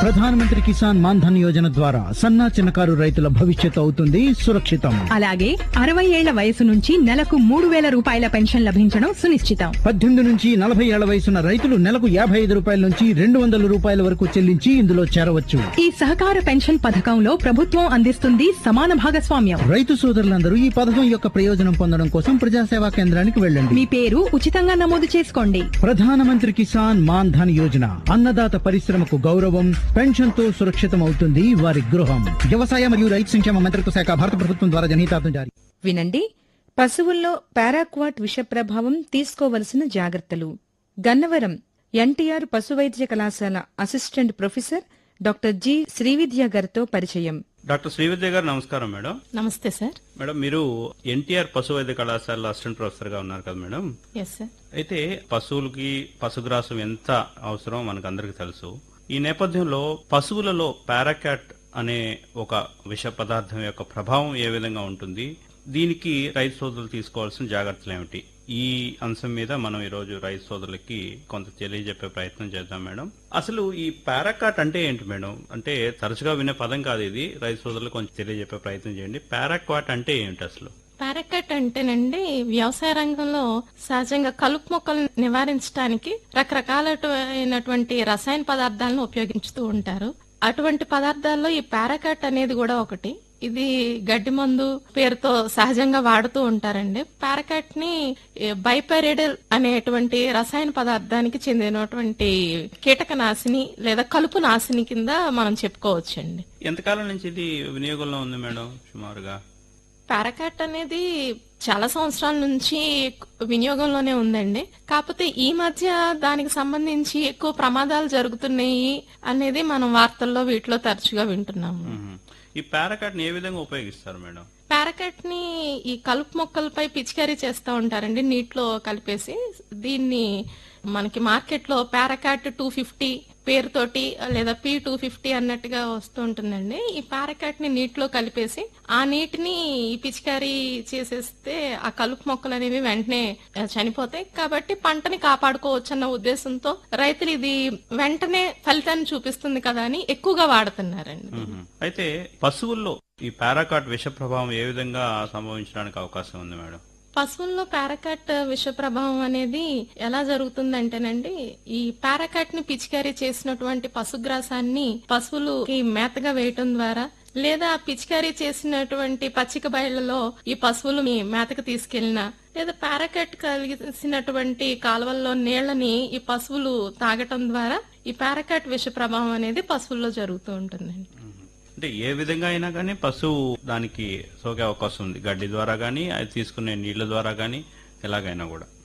ప్రధానమంత్రి కిసాన్ మాన్ ధన్ యోజన ద్వారా సన్నా చిన్నకారు రైతుల భవిష్యత్తు అవుతుంది సురక్షితం అలాగే అరవై ఏళ్ల వయసు నుంచి నెలకు మూడు వేల రూపాయల పెన్షన్ లభించడం సునిశ్చితం పద్దెనిమిది నుంచి నలభై ఏళ్ల వయసున్న రైతులు నెలకు యాభై ఐదు రూపాయల నుంచి రెండు వందల రూపాయల వరకు చెల్లించి ఇందులో చేరవచ్చు ఈ సహకార పెన్షన్ పథకంలో ప్రభుత్వం అందిస్తుంది సమాన భాగస్వామ్యం రైతు సోదరులందరూ ఈ పథకం యొక్క ప్రయోజనం పొందడం కోసం ప్రజాసేవా కేంద్రానికి వెళ్ళండి మీ పేరు ఉచితంగా నమోదు చేసుకోండి ప్రధానమంత్రి కిసాన్ మాన్ ధన్ యోజన అన్నదాత పరిశ్రమకు గౌరవం పెన్షన్ తో సురక్షితం అవుతుంది వారి గృహం వ్యవసాయ మరియు రైతు సంక్షేమ మంత్రిత్వ శాఖ భారత ప్రభుత్వం ద్వారా జనహితార్థం జారీ వినండి పశువుల్లో పారాక్వాట్ విష ప్రభావం తీసుకోవలసిన జాగ్రత్తలు గన్నవరం ఎన్టీఆర్ పశువైద్య కళాశాల assistant professor doctor G Srividya గారితో పరిచయం డాక్టర్ శ్రీవిద్య గారు నమస్కారం మేడం నమస్తే సార్ మేడం మీరు ఎన్టీఆర్ పశు వైద్య కళాశాలలో అసిస్టెంట్ ప్రొఫెసర్ గా ఉన్నారు కదా మేడం ఎస్ సార్ అయితే పశువులకి పశుగ్రాసం ఎంత అవసరం మనకు అందరికి తెలుసు ఈ నేపథ్యంలో పశువులలో పారాకాట్ అనే ఒక విష పదార్థం యొక్క ప్రభావం ఏ విధంగా ఉంటుంది దీనికి రైతు సోదరులు తీసుకోవాల్సిన జాగ్రత్తలు ఏమిటి ఈ అంశం మీద మనం ఈ రోజు రైతు సోదరులకి కొంత తెలియజెప్పే ప్రయత్నం చేద్దాం మేడం అసలు ఈ పారాకాట్ అంటే ఏంటి మేడం అంటే తరచుగా వినే పదం కాదు ఇది రైతు సోదరులు కొంచెం తెలియజెప్పే ప్రయత్నం చేయండి పారాక్వాట్ అంటే ఏంటి అసలు పారాకట్ అంటేనండి వ్యవసాయ రంగంలో సహజంగా కలుపు మొక్కలు నివారించడానికి రకరకాలైనటువంటి రసాయన పదార్థాలను ఉపయోగిస్తూ ఉంటారు అటువంటి పదార్థాల్లో ఈ పారాకట్ అనేది కూడా ఒకటి ఇది గడ్డి మందు పేరుతో సహజంగా వాడుతూ ఉంటారండి పారాకట్ ని బైపెరిడల్ అనేటువంటి రసాయన పదార్థానికి చెందినటువంటి కీటకనాశిని లేదా కలుపు నాశిని కింద మనం చెప్పుకోవచ్చండి ఎంతకాలం నుంచి ఇది వినియోగంలో ఉంది మేడం సుమారుగా పారాకాట్ అనేది చాలా సంవత్సరాల నుంచి వినియోగంలోనే ఉందండి కాకపోతే ఈ మధ్య దానికి సంబంధించి ఎక్కువ ప్రమాదాలు జరుగుతున్నాయి అనేది మనం వార్తల్లో వీటిలో తరచుగా వింటున్నాము మ్మ్. ఈ పారాకాట్ ని ఏ విధంగా ఉపయోగిస్తారు మేడం పారాకాట్ ని ఈ కలుపు మొక్కలపై పిచికారీ చేస్తూ ఉంటారండి నీటిలో కలిపేసి దీన్ని మనకి మార్కెట్ లో పారాకాట్ టూ ఫిఫ్టీ పేరుతోటి లేదా పి టూ ఫిఫ్టీ అన్నట్టుగా వస్తూ ఉంటుందండి ఈ పారాకాట్ ని నీటిలో కలిపేసి ఆ నీటిని ఈ పిచికారీ చేసేస్తే ఆ కలుపు మొక్కలు అనేవి వెంటనే ఆ, చనిపోతాయి కాబట్టి పంటని కాపాడుకోవచ్చు అన్న ఉద్దేశంతో రైతులు ఇది వెంటనే ఫలితాన్ని చూపిస్తుంది కదా అని ఎక్కువగా వాడుతున్నారండి మ్మ్. అయితే పశువుల్లో ఈ పారాకాట్ విష ప్రభావం ఏ విధంగా సంభవించడానికి అవకాశం ఉంది మేడం పశువుల్లో పారాకాట్ విష ప్రభావం అనేది ఎలా జరుగుతుందంటేనండి ఈ పారాకాట్ ని పిచికారీ చేసినటువంటి పశుగ్రాసాన్ని పశువులకి మేతగా వేయటం ద్వారా లేదా పిచికారీ చేసినటువంటి పచ్చిక బయళ్లలో ఈ పశువులు మీ మేతకు తీసుకెళ్లినా లేదా పారాకాట్ కలిసినటువంటి కాలువల్లో నీళ్లని ఈ పశువులు తాగటం ద్వారా ఈ పారాకాట్ విష ప్రభావం అనేది పశువుల్లో జరుగుతూ ఉంటుందండి అంటే ఏ విధంగా అయినా కానీ పశువు దానికి సోకే అవకాశం ఉంది గడ్డి ద్వారా గానీ అది తీసుకునే నీళ్ల ద్వారా గానీ ఎలాగైనా కూడా